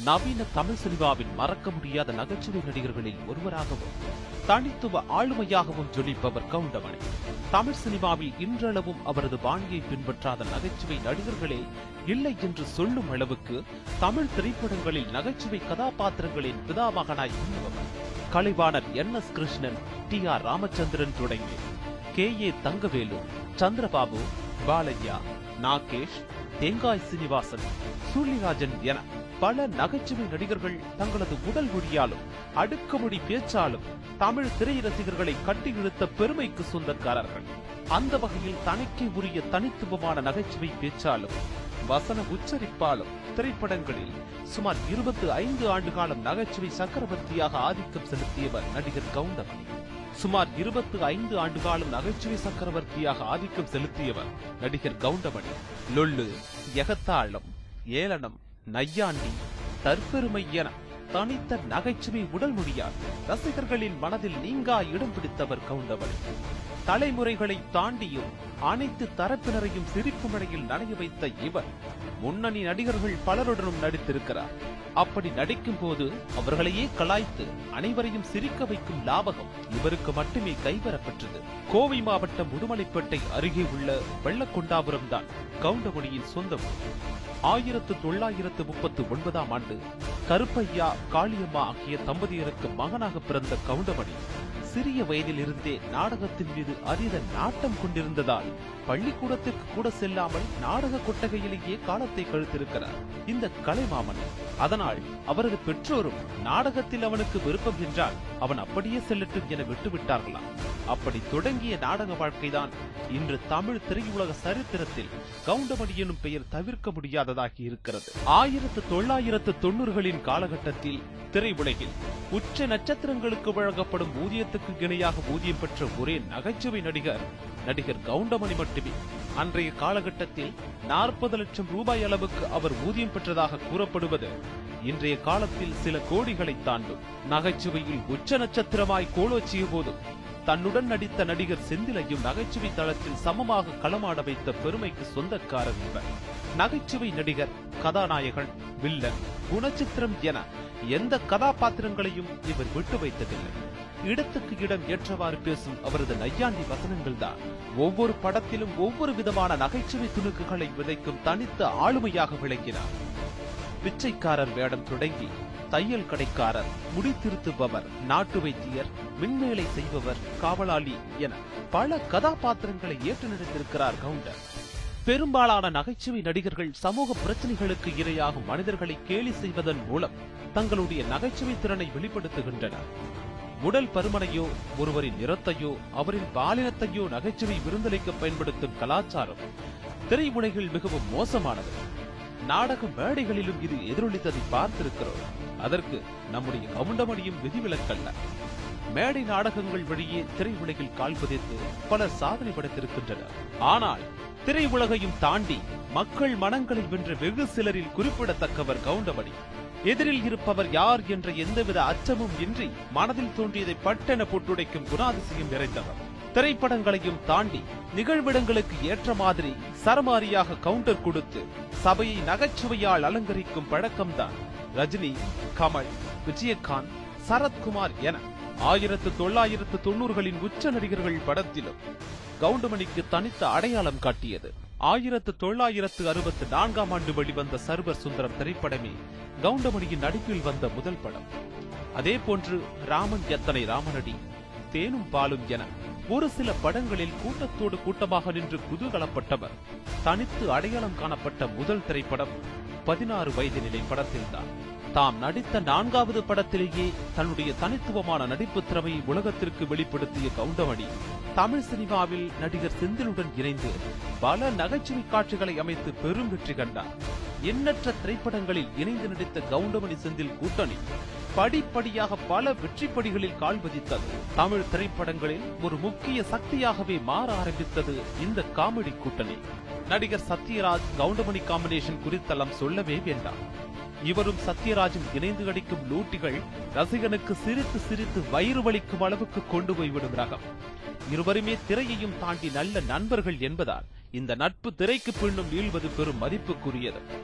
நவீன தமிழ் சினிமாவின் மறக்க முடியாத நகைச்சுவை நடிகர்களில் ஒருவராகவும் தனித்துவ ஆளுமையாகவும் ஜொலிப்பவர் கவுண்டமணி தமிழ் சினிமாவில் இன்றளவும் அவரது பாணியை பின்பற்றாத நகைச்சுவை நடிகர்களே இல்லை என்று சொல்லும் அளவுக்கு தமிழ் திரைப்படங்களில் நகைச்சுவை கதாபாத்திரங்களின் பிதாமகனாய் இருந்தவர் Kalaivanar N S Krishnan T R Ramachandran தொடங்கி கே ஏ தங்கவேலு சந்திரபாபு பாலையா நாகேஷ் தேங்காய் சீனிவாசன் சூர்யராஜன் என பல நகைச்சுவை நடிகர்கள் தங்களது உடல் மொழியாலும் அடுக்குமொழி பேச்சாலும் தமிழ் திரை ரசிகர்களை கட்டி இழுத்த பெருமைக்கு சொந்தக்காரர்கள் அந்த வகையில் தனக்கே உரிய தனித்துவமான நகைச்சுவை பேச்சாலும் வசன உச்சரிப்பாலும் திரைப்படங்களில் சுமார் இருபத்தி ஐந்து ஆண்டு காலம் நகைச்சுவை சக்கரவர்த்தியாக ஆதிக்கம் செலுத்தியவர் நடிகர் கவுண்டமணி சுமார் இருபத்தி ஐந்து ஆண்டு காலம் நகைச்சுவை சக்கரவர்த்தியாக ஆதிக்கம் செலுத்தியவர் நடிகர் கவுண்டமணி லொள்ளு எகத்தாளம் ஏளனம் நையாண்டி தற்பெருமை என தனித்த நகைச்சுவை உடல் மொழியால் ரசிகர்களின் மனதில் நீங்கா இடம் பிடித்தவர் கவுண்டமணி தலைமுறைகளை தாண்டியும் அனைத்து தரப்பினரையும் சிரிப்பு மழையில் நனைய வைத்த இவர் முன்னணி நடிகர்கள் பலருடனும் நடித்திருக்கிறார் அப்படி நடிக்கும் போது அவர்களையே கலாய்த்து அனைவரையும் சிரிக்க வைக்கும் லாபகம் இவருக்கு மட்டுமே கைவரப்பெற்றது கோவை மாவட்டம் உடுமலைப்பேட்டை அருகே உள்ள வெள்ளக்கொண்டாபுரம் தான் கவுண்டமணியின் சொந்த ஊர் ஆயிரத்து தொள்ளாயிரத்து முப்பத்து ஒன்பதாம் ஆண்டு கருப்பையா காளியம்மா ஆகிய தம்பதியருக்கு மகனாக பிறந்த கவுண்டமணி சிறிய வயதில் இருந்தே நாடகத்தின் மீது அதீத நாட்டம் கொண்டிருந்ததால் பள்ளிக்கூடத்திற்கு கூட செல்லாமல் நாடக கொட்டகையிலேயே காலத்தை கழித்திருக்கிறார் இந்த கலைமாமன் அதனால் அவரது பெற்றோரும் நாடகத்தில் அவனுக்கு விருப்பம் என்றால் அவன் அப்படியே செல்லட்டும் என விட்டுவிட்டார்களாம் அப்படி தொடங்கிய நாடக வாழ்க்கைதான் இன்று தமிழ் திரையுலக சரித்திரத்தில் கவுண்டமணி எனும் பெயர் தவிர்க்க முடியாததாகி இருக்கிறது ஆயிரத்து தொள்ளாயிரத்து தொண்ணூறுகளின் காலகட்டத்தில் திரையுலகில் உச்ச நட்சத்திரங்களுக்கு வழங்கப்படும் ஊதியத்துக்கு இணையாக ஊதியம் பெற்ற ஒரே நகைச்சுவை நடிகர் நடிகர் கவுண்டமணி மட்டுமே அன்றைய காலகட்டத்தில் நாற்பது லட்சம் ரூபாய் அளவுக்கு அவர் ஊதியம் பெற்றதாக கூறப்படுவது இன்றைய காலத்தில் சில கோடிகளை தாண்டும் நகைச்சுவையில் உச்ச நட்சத்திரமாய் கோலோச்சிய போதும் தன்னுடன் நடித்த நடிகர் செந்திலையும் நகைச்சுவை தளத்தில் சமமாக களமாட வைத்த பெருமைக்கு சொந்தக்காரர் இவர் நகைச்சுவை நடிகர் கதாநாயகன் வில்லன் குணச்சித்திரம் என எந்த கதாபாத்திரங்களையும் இவர் விட்டு வைத்ததில்லை இடத்துக்கு இடம் ஏற்றவாறு பேசும் அவரது நையாண்டி வசனங்கள் தான் ஒவ்வொரு படத்திலும் ஒவ்வொரு விதமான நகைச்சுவை துணுக்குகளை விதைக்கும் தனித்த ஆளுமையாக விளங்கினார் பிச்சைக்காரர் வேடம் தொடங்கி தையல் கடைக்காரர் முடி திருத்துபவர் நாட்டு வைத்தியர் மின்வேலை செய்பவர் காவலாளி என பல கதாபாத்திரங்களை ஏற்று நடித்திருக்கிறார் கவுண்டர் பெரும்பாலான நகைச்சுவை நடிகர்கள் சமூக பிரச்சனைகளுக்கு இரையாகும் மனிதர்களை கேலி செய்வதன் மூலம் தங்களுடைய நகைச்சுவை திறனை வெளிப்படுத்துகின்றனர் உடல் பருமனையோ ஒருவரின் நிறத்தையோ அவரின் பாலினத்தையோ நகைச்சுவை விருந்தளிக்க பயன்படுத்தும் கலாச்சாரம் திரையுலகில் மிகவும் மோசமானது நாடக மேடைகளிலும் இது எதிரொலித்ததை பார்த்திருக்கிறோம் அதற்கு நம்முடைய கவுண்டமணியும் விதிவிலக்கல்ல மேடை நாடகங்கள் வழியே திரையுலகில் கால் பதித்து பலர் சாதனை படைத்திருக்கின்றனர் ஆனால் திரையுலகையும் தாண்டி மக்கள் மனங்களை வென்ற வெகு சிலரில் குறிப்பிடத்தக்கவர் கவுண்டமணி எதிரில் இருப்பவர் யார் என்ற எந்தவித அச்சமும் இன்றி மனதில் தோன்றியதை பட்டென போட்டுடைக்கும் குணாதிசயம் நிறைந்தவர் திரைப்படங்களையும் தாண்டி நிகழ்விடங்களுக்கு ஏற்ற மாதிரி சரமாரியாக கவுண்டர் கொடுத்து சபையை நகைச்சுவையால் அலங்கரிக்கும் பழக்கம்தான் ரஜினி கமல் விஜயகாந்த் சரத்குமார் என ஆயிரத்து தொள்ளாயிரத்து தொண்ணூறுகளின் உச்ச நடிகர்கள் படத்திலும் கவுண்டமணிக்கு தனித்த அடையாளம் காட்டியது ஆயிரத்து தொள்ளாயிரத்து அறுபத்து நான்காம் ஆண்டு வெளிவந்த சர்வர் சுந்தரம் திரைப்படமே கவுண்டமணியின் நடிப்பில் வந்த முதல் படம் அதே போன்று ராமன் எத்தனை ராமனடி தேனும் பாலும் என ஒரு சில படங்களில் கூட்டத்தோடு கூட்டமாக நின்று குதூகலப்பட்டவர் தனித்து அடையாளம் காணப்பட்ட முதல் திரைப்படம் பதினாறு வயது நிலை படத்தில்தான் தாம் நடித்த நான்காவது படத்திலேயே தன்னுடைய தனித்துவமான நடிப்பு திறமையை உலகத்திற்கு வெளிப்படுத்திய கவுண்டமணி தமிழ் சினிமாவில் நடிகர் செந்திலுடன் இணைந்து பல நகைச்சுவை காட்சிகளை அமைத்து பெரும் வெற்றி கண்டார் எண்ணற்ற திரைப்படங்களில் இணைந்து நடித்த கவுண்டமணி செந்தில் கூட்டணி படிப்படியாக பல வெற்றிப்படிகளில் கால் பதித்தது தமிழ் திரைப்படங்களில் ஒரு முக்கிய சக்தியாகவே மாற ஆரம்பித்தது இந்த காமெடி கூட்டணி நடிகர் சத்யராஜ் கவுண்டமணி காம்பினேஷன் குறித்தெல்லாம் சொல்லவே வேண்டாம் இவரும் சத்யராஜும் இணைந்து அடிக்கும் லூட்டிகள் ரசிகனுக்கு சிரித்து சிரித்து வயிறு வலிக்கும் அளவுக்கு கொண்டு போய்விடும் ரகம் இருவருமே திரையையும் தாண்டி நல்ல நண்பர்கள் என்பதால் இந்த நட்பு திரைக்கு பின்னும் நீள்வது பெரும் மதிப்புக்குரியது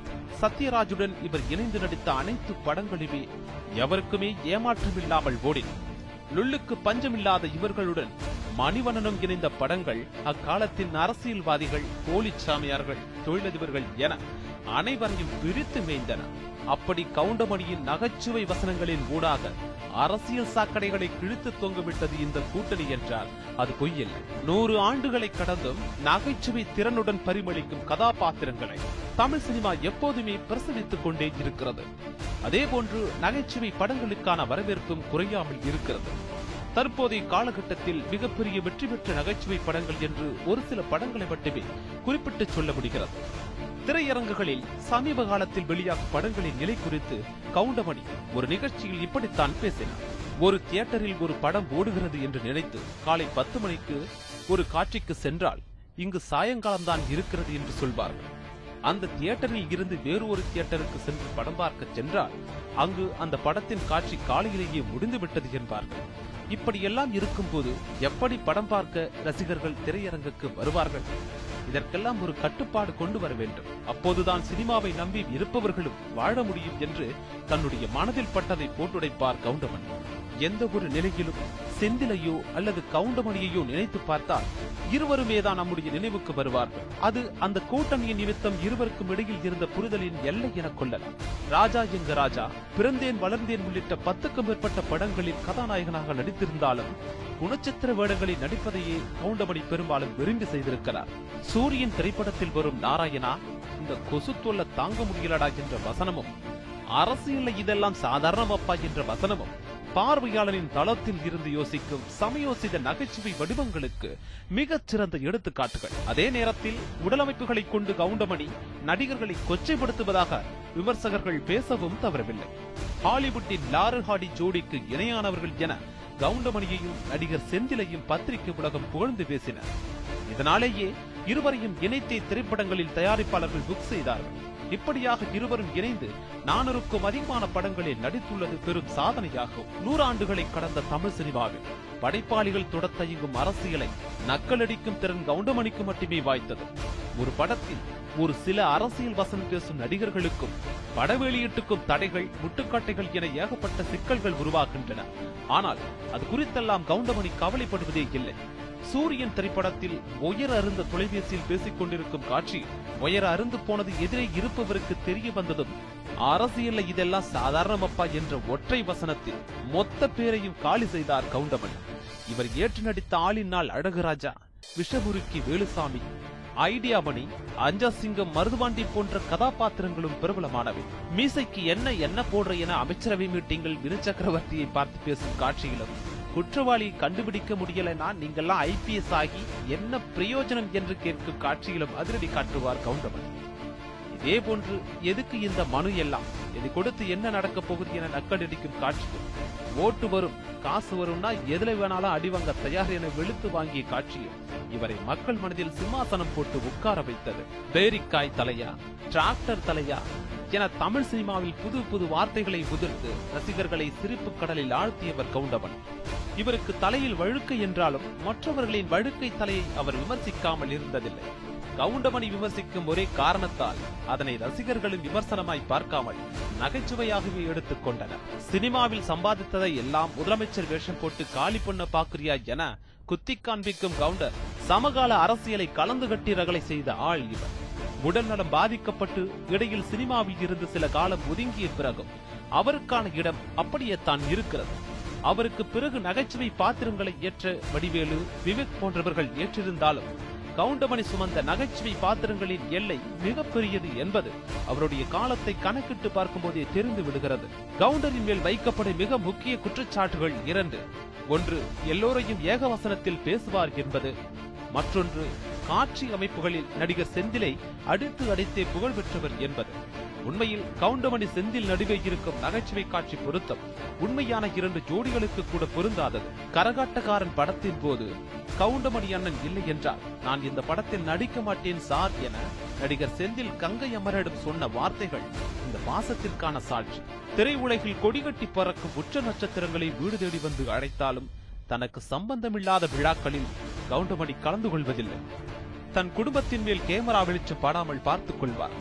சத்யராஜுடன் இவர் இணைந்து நடித்த அனைத்து படங்களுமே எவருக்குமே ஏமாற்றமில்லாமல் ஓடின லுல்லுக்கு பஞ்சமில்லாத இவர்களுடன் மணிவண்ணனும் இணைந்த படங்கள் அக்காலத்தின் அரசியல்வாதிகள் போலி சாமியார்கள் தொழிலதிபர்கள் என அனைவரையும் பிரித்து மேய்ந்தன அப்படி கவுண்டமணியின் நகைச்சுவை வசனங்களின் ஊடாக அரசியல் சாக்கடைகளை கிழித்து தொங்கவிட்டது இந்த கூட்டணி என்றால் அது பொய்யில்லை நூறு ஆண்டுகளை கடந்தும் நகைச்சுவை திறனுடன் பரிமளிக்கும் கதாபாத்திரங்களை தமிழ் சினிமா எப்போதுமே பிரசவித்துக் கொண்டே இருக்கிறது அதேபோன்று நகைச்சுவை படங்களுக்கான வரவேற்பும் குறையாமல் இருக்கிறது தற்போதைய காலகட்டத்தில் மிகப்பெரிய வெற்றி பெற்ற நகைச்சுவை படங்கள் என்று ஒரு சில படங்களை மட்டுமே குறிப்பிட்டு சொல்ல முடிகிறது திரையரங்குகளில் சமீப காலத்தில் வெளியாகும் படங்களின் நிலை குறித்து கவுண்டமணி ஒரு நிகழ்ச்சியில் இப்படித்தான் பேசினார் ஒரு தியேட்டரில் ஒரு படம் ஓடுகிறது என்று நினைத்து காலை பத்து மணிக்கு ஒரு காட்சிக்கு சென்றால் இங்கு சாயங்காலம்தான் இருக்கிறது என்று சொல்வார்கள் அந்த தியேட்டரில் இருந்து வேறு ஒரு தியேட்டருக்கு சென்று படம் பார்க்க சென்றால் அங்கு அந்த படத்தின் காட்சி காலையிலேயே முடிந்துவிட்டது என்பார்கள் இப்படியெல்லாம் இருக்கும்போது எப்படி படம் பார்க்க ரசிகர்கள் திரையரங்குக்கு வருவார்கள் இதற்கெல்லாம் ஒரு கட்டுப்பாடு கொண்டு வர வேண்டும் அப்போதுதான் சினிமாவை நம்பி இருப்பவர்களும் வாழ முடியும் என்று தன்னுடைய மனதில் பட்டதை போட்டுடைப்பார் கவுண்டமணி எந்த ஒரு நிலையிலும் செந்திலையோ அல்லது கவுண்டமணியையோ நினைத்து பார்த்தால் இருவருமே தான் நம்முடைய நினைவுக்கு வருவார்கள் அது அந்த கூட்டணியின் நிமித்தம் இருவருக்கும் இடையில் இருந்த புரிதலின் எல்லை என கொள்ளலாம் ராஜா எங்க ராஜா பிறந்தேன் வளர்ந்தேன் உள்ளிட்ட பத்துக்கும் மேற்பட்ட படங்களில் கதாநாயகனாக நடித்திருந்தாலும் குணச்சித்திர வேடங்களில் நடிப்பதையே கவுண்டமணி பெரும்பாலும் விரும்பி செய்திருக்கிறார் சூரியன் திரைப்படத்தில் வரும் நாராயணா இந்த கொசு தொல்லை தாங்க முடியலடா என்ற வசனமும் அரசியல்ல இதெல்லாம் சாதாரணமப்பா என்ற வசனமும் பார்வையாளரின் தளத்தில் இருந்து யோசிக்கும் சமயோசித நகைச்சுவை வடிவங்களுக்கு மிகச் சிறந்த எடுத்துக்காட்டுகள் அதே நேரத்தில் உடலமைப்புகளை கொண்டு கவுண்டமணி நடிகர்களை கொச்சைப்படுத்துவதாக விமர்சகர்கள் பேசவும் தவறவில்லை ஹாலிவுட்டின் லாரல் ஹாடி ஜோடிக்கு இணையானவர்கள் என கவுண்டமணியையும் நடிகர் செந்திலையும் பத்திரிகை உலகம் புகழ்ந்து பேசினர் இதனாலேயே இருவரையும் இணைத்தே திரைப்படங்களில் தயாரிப்பாளர்கள் புக் செய்தார்கள் இப்படியாக இருவரும் இணைந்து நானூறுக்கும் அதிகமான படங்களில் நடித்துள்ளது பெரும் சாதனையாகும் நூறாண்டுகளை கடந்த தமிழ் சினிமாவில் படைப்பாளிகள் தொடத் தயங்கும் அரசியலை நக்கலடிக்கும் திறன் கவுண்டமணிக்கு மட்டுமே வாய்த்தது ஒரு படத்தில் ஒரு சில அரசியல் வசனம் பேசும் நடிகர்களுக்கும் பட வெளியீட்டுக்கும் தடைகள் முட்டுக்கட்டைகள் என ஏகப்பட்ட சிக்கல்கள் உருவாகின்றன ஆனால் அது குறித்தெல்லாம் கவுண்டமணி கவலைப்படுவதே இல்லை சூரியன் திரைப்படத்தில் உயர அருந்த தொலைபேசியில் பேசிக் கொண்டிருக்கும் காட்சி உயர அருந்து போனது எதிரே இருப்பவருக்கு தெரிய வந்ததும் அரசியல்ல இதெல்லாம் சாதாரணமப்பா என்ற ஒற்றை வசனத்தில் மொத்த பேரையும் காலி செய்தார் கவுண்டமணி இவர் ஏற்று நடித்த ஆளின் நாள் அழகுராஜா விஷமுருக்கி வேலுசாமி ஐடியாமணி அஞ்சா சிங்கம் மருதுபாண்டி போன்ற கதாபாத்திரங்களும் பிரபலமானவை மீசைக்கு என்ன என்ன போடுற என அமைச்சரவை மீட்டிங்கில் வினு சக்கரவர்த்தியை பார்த்து பேசும் காட்சியிலும் குற்றவாளியை கண்டுபிடிக்க முடியலனா நீங்கெல்லாம் ஐபிஎஸ் ஆகி என்ன பிரயோஜனம் என்று கேட்கும் காட்சியிலும் அதிரடி காட்டுவார் கவுண்டமணி இதே போன்று எதுக்கு இந்த மனு எல்லாம் இதை கொடுத்து என்ன நடக்க போகுது என நக்கடிக்கும் காட்சியும் ஓட்டு வரும் காசு வரும்னா எதுல வேணாலும் அடிவாங்க தயார் என வெளுத்து வாங்கிய காட்சியும் இவரை மக்கள் மனதில் சிம்மாசனம் போட்டு உட்கார வைத்தது பேரிக்காய் தலையா டிராக்டர் தலையா என தமிழ் சினிமாவில் புது புது வார்த்தைகளை உதிர்த்து ரசிகர்களை சிரிப்பு கடலில் ஆழ்த்தியவர் கவுண்டமன் இவருக்கு தலையில் வழுக்கை என்றாலும் மற்றவர்களின் வழுக்கை தலையை அவர் விமர்சிக்காமல் இருந்ததில்லை கவுண்டமணி விமர்சிக்கும் ஒரே காரணத்தால் அதனை ரசிகர்களும் விமர்சனமாய் பார்க்காமல் நகைச்சுவையாகவே எடுத்துக் கொண்டனர் சினிமாவில் சம்பாதித்ததை எல்லாம் முதலமைச்சர் வேஷம் போட்டு காலி பண்ண பாக்குறியா என குத்தி காண்பிக்கும் கவுண்டர் சமகால அரசியலை கலந்து கட்டி ரகளை செய்த ஆள் இவர் உடல்நலம் பாதிக்கப்பட்டு இடையில் சினிமாவில் இருந்து சில காலம் ஒதுங்கிய பிறகும் அவருக்கான இடம் அப்படியே தான் இருக்கிறது அவருக்கு பிறகு நகைச்சுவை பாத்திரங்களை ஏற்ற வடிவேலு விவேக் போன்றவர்கள் ஏற்றிருந்தாலும் கவுண்டமணி சுமந்த நகைச்சுவை பாத்திரங்களின் எல்லை மிகப்பெரியது என்பது அவருடைய காலத்தை கணக்கிட்டு பார்க்கும்போதே தெரிந்து விடுகிறது கவுண்டரின் மேல் வைக்கப்படும் மிக முக்கிய குற்றச்சாட்டுகள் இரண்டு ஒன்று எல்லோரையும் ஏகவசனத்தில் பேசுவார் என்பது மற்றொன்று காட்சி அமைப்புகளில் நடிகர் செந்திலை அடித்து அடித்தே புகழ் பெற்றவர் என்பது உண்மையில் கவுண்டமணி செந்தில் நடுவே இருக்கும் நகைச்சுவை காட்சி பொருத்தம் உண்மையான இரண்டு ஜோடிகளுக்கு கூட பொருந்தாதது கரகாட்டக்காரன் படத்தின் போது கவுண்டமணி அண்ணன் இல்லை என்றால் நான் இந்த படத்தில் நடிக்க மாட்டேன் சார் என நடிகர் செந்தில் கங்கை அமரிடம் சொன்ன வார்த்தைகள் இந்த பாசத்திற்கான சாட்சி திரையுலகில் கொடிகட்டி பறக்கும் உச்ச நட்சத்திரங்களை வீடு தேடி வந்து அழைத்தாலும் தனக்கு சம்பந்தமில்லாத விழாக்களில் கவுண்டமணி கலந்து கொள்வதில்லை தன் குடும்பத்தின் மேல் கேமரா வெளிச்சம் பாடாமல் பார்த்துக் கொள்வார்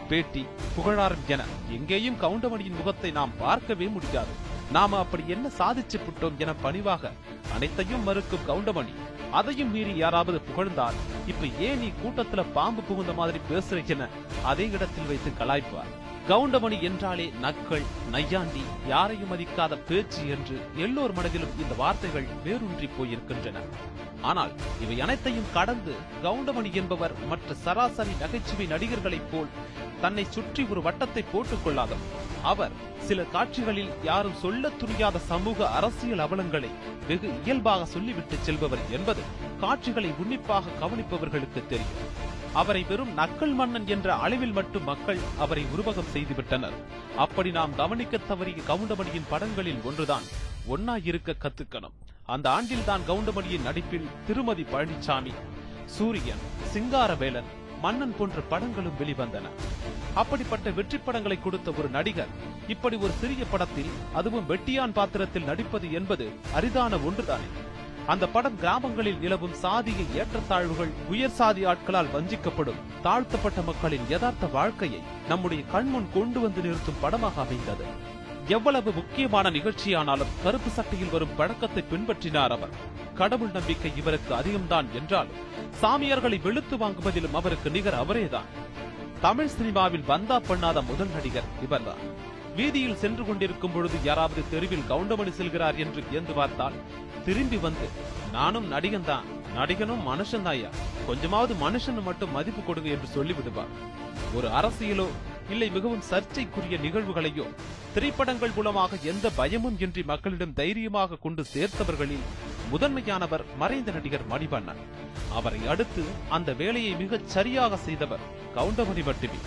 பேட்டி புகழாரம் என எங்கேயும் கவுண்டமணியின் முகத்தை நாம் பார்க்கவே முடியாது நாம அப்படி என்ன சாதிச்சு விட்டோம் என பணிவாக அனைத்தையும் மறுக்கும் கவுண்டமணி அதையும் மீறி யாராவது புகழ்ந்தால் இப்ப ஏன் நீ கூட்டத்துல பாம்பு புகுந்த மாதிரி பேசுற என அதே இடத்தில் வைத்து கலாய்ப்பார் கவுண்டமணி என்றாலே நக்கள் நையாண்டி யாரையும் மதிக்காத பேச்சு என்று எல்லோர் மனதிலும் இந்த வார்த்தைகள் வேரூன்றி போயிருக்கின்றன ஆனால் இவை அனைத்தையும் கடந்து கவுண்டமணி என்பவர் மற்ற சராசரி நகைச்சுவை நடிகர்களைப் போல் தன்னை சுற்றி ஒரு வட்டத்தை போட்டுக் கொள்ளாதவர் அவர் சில காட்சிகளில் யாரும் சொல்லத் துணியாத சமூக அரசியல் அவலங்களை வெகு இயல்பாக சொல்லிவிட்டு செல்பவர் என்பது காட்சிகளை உன்னிப்பாக கவனிப்பவர்களுக்கு தெரியும் அவரை வெறும் நக்கல் மன்னன் என்ற அளவில் மட்டும் மக்கள் அவரை உருவகம் செய்துவிட்டனர் அப்படி நாம் கவனிக்க தவறிய கவுண்டமணியின் படங்களில் ஒன்றுதான் ஒன்னா இருக்க கத்துக்கணும் அந்த ஆண்டில்தான் கவுண்டமணியின் நடிப்பில் திருமதி பழனிசாமி சூரியன் சிங்காரவேலன் மன்னன் போன்ற படங்களும் வெளிவந்தன அப்படிப்பட்ட வெற்றி படங்களை கொடுத்த ஒரு நடிகர் இப்படி ஒரு சிறிய படத்தில் அதுவும் வெட்டியான் பாத்திரத்தில் நடிப்பது என்பது அரிதான ஒன்றுதானே அந்த படம் கிராமங்களில் நிலவும் சாதிய ஏற்றத்தாழ்வுகள் உயர் சாதி ஆட்களால் வஞ்சிக்கப்படும் தாழ்த்தப்பட்ட மக்களின் யதார்த்த வாழ்க்கையை நம்முடைய கண்முன் கொண்டு வந்து நிறுத்தும் படமாக அமைந்தது எவ்வளவு முக்கியமான நிகழ்ச்சியானாலும் கருப்பு சட்டையில் வரும் பழக்கத்தை பின்பற்றினார் அவர் கடவுள் நம்பிக்கை இவருக்கு அதிகம்தான் என்றாலும் சாமியார்களை வெளுத்து வாங்குவதிலும் அவருக்கு நிகர் அவரேதான் தமிழ் சினிமாவில் வந்தா பண்ணாத முதல் நடிகர் இவர்தான் வீதியில் சென்று கொண்டிருக்கும் பொழுது யாராவது தெருவில் கவுண்டமணி செல்கிறார் என்று வியந்து பார்த்தால் திரும்பி வந்து நானும் நடிகன் தான் நடிகனும் மனுஷன் கொஞ்சமாவது மனுஷன் மட்டும் மதிப்பு கொடுங்க என்று சொல்லிவிடுவார் ஒரு அரசியலோ இல்லை மிகவும் சர்ச்சைக்குரிய நிகழ்வுகளையோ திரைப்படங்கள் மூலமாக எந்த பயமும் இன்றி மக்களிடம் தைரியமாக கொண்டு சேர்த்தவர்களில் முதன்மையானவர் மறைந்த நடிகர் மணிவண்ணன் அவரை அடுத்து அந்த வேலையை மிகச் சரியாக செய்தவர் கவுண்டமணி மட்டுமே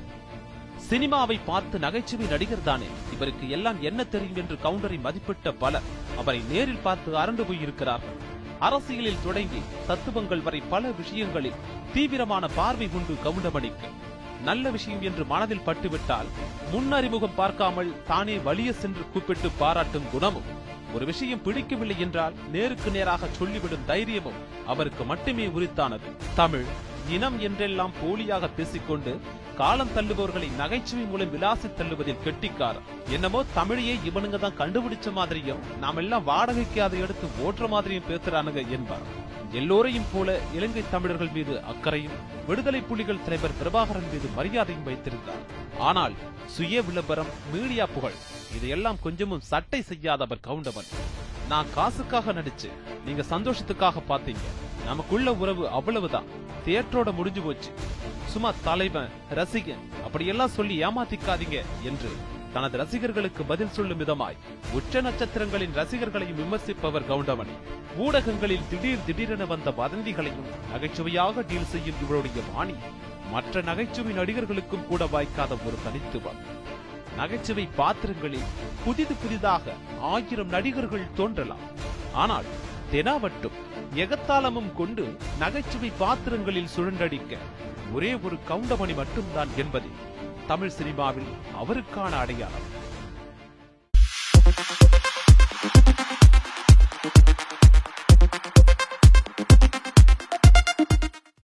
சினிமாவை பார்த்து நகைச்சுவை நடிகர் தானே இவருக்கு எல்லாம் என்ன தெரியும் என்று கவுண்டரை மதிப்பிட்ட பலர் அவரை நேரில் பார்த்து அரண்டு போயிருக்கிறார்கள் அரசியலில் தொடங்கி தத்துவங்கள் வரை பல விஷயங்களில் தீவிரமான பார்வை உண்டு கவுண்டமணிக்கு நல்ல விஷயம் என்று மனதில் பட்டுவிட்டால் முன்னறிமுகம் பார்க்காமல் தானே வலிய சென்று கூப்பிட்டு பாராட்டும் குணமும் ஒரு விஷயம் பிடிக்கவில்லை என்றால் நேருக்கு நேராக சொல்லிவிடும் தைரியமும் அவருக்கு மட்டுமே உரித்தானது தமிழ் இனம் என்றெல்லாம் போலியாக பேசிக்கொண்டு காலம் தள்ளுபவர்களை நகைச்சுவை மூலம் விலாசி தள்ளுவதில் கெட்டிக்காரர் என்னமோ தமிழையே இவனுங்க தான் கண்டுபிடிச்ச மாதிரியும் நாம் எல்லாம் வாடகைக்கு அதை எடுத்து ஓட்டுற மாதிரியும் பேசுறானுங்க என்பார் எல்லோரையும் போல இலங்கை தமிழர்கள் மீது அக்கறையும் விடுதலை புலிகள் தலைவர் பிரபாகரன் மீது மரியாதையும் வைத்திருந்தார் ஆனால் சுய விளம்பரம் மீடியா புகழ் இதையெல்லாம் கொஞ்சமும் சட்டை செய்யாதவர் கவுண்டவன் நான் காசுக்காக நடிச்சு நீங்க சந்தோஷத்துக்காக பாத்தீங்க நமக்குள்ள உறவு அவ்வளவுதான் தியேட்டரோட முடிஞ்சு போச்சு சும்மா தலைவன் ரசிகன் அப்படியெல்லாம் சொல்லி ஏமாத்திக்காதீங்க என்று தனது ரசிகர்களுக்கு பதில் சொல்லும் விதமாய் உச்ச நட்சத்திரங்களின் ரசிகர்களையும் விமர்சிப்பவர் கவுண்டமணி ஊடகங்களில் திடீர் திடீரென வந்த வதந்திகளையும் நகைச்சுவையாக டீல் செய்யும் இவருடைய வாணி மற்ற நகைச்சுவை நடிகர்களுக்கும் கூட வாய்க்காத ஒரு தனித்துவம் நகைச்சுவை பாத்திரங்களில் புதிது புதிதாக ஆயிரம் நடிகர்கள் தோன்றலாம் ஆனால் தெனாவட்டும் எகத்தாளமும் கொண்டு நகைச்சுவை பாத்திரங்களில் சுழன்றடிக்க ஒரே ஒரு கவுண்டமணி மட்டும்தான் என்பதே தமிழ் சினிமாவில் அவருக்கான அடையாளம்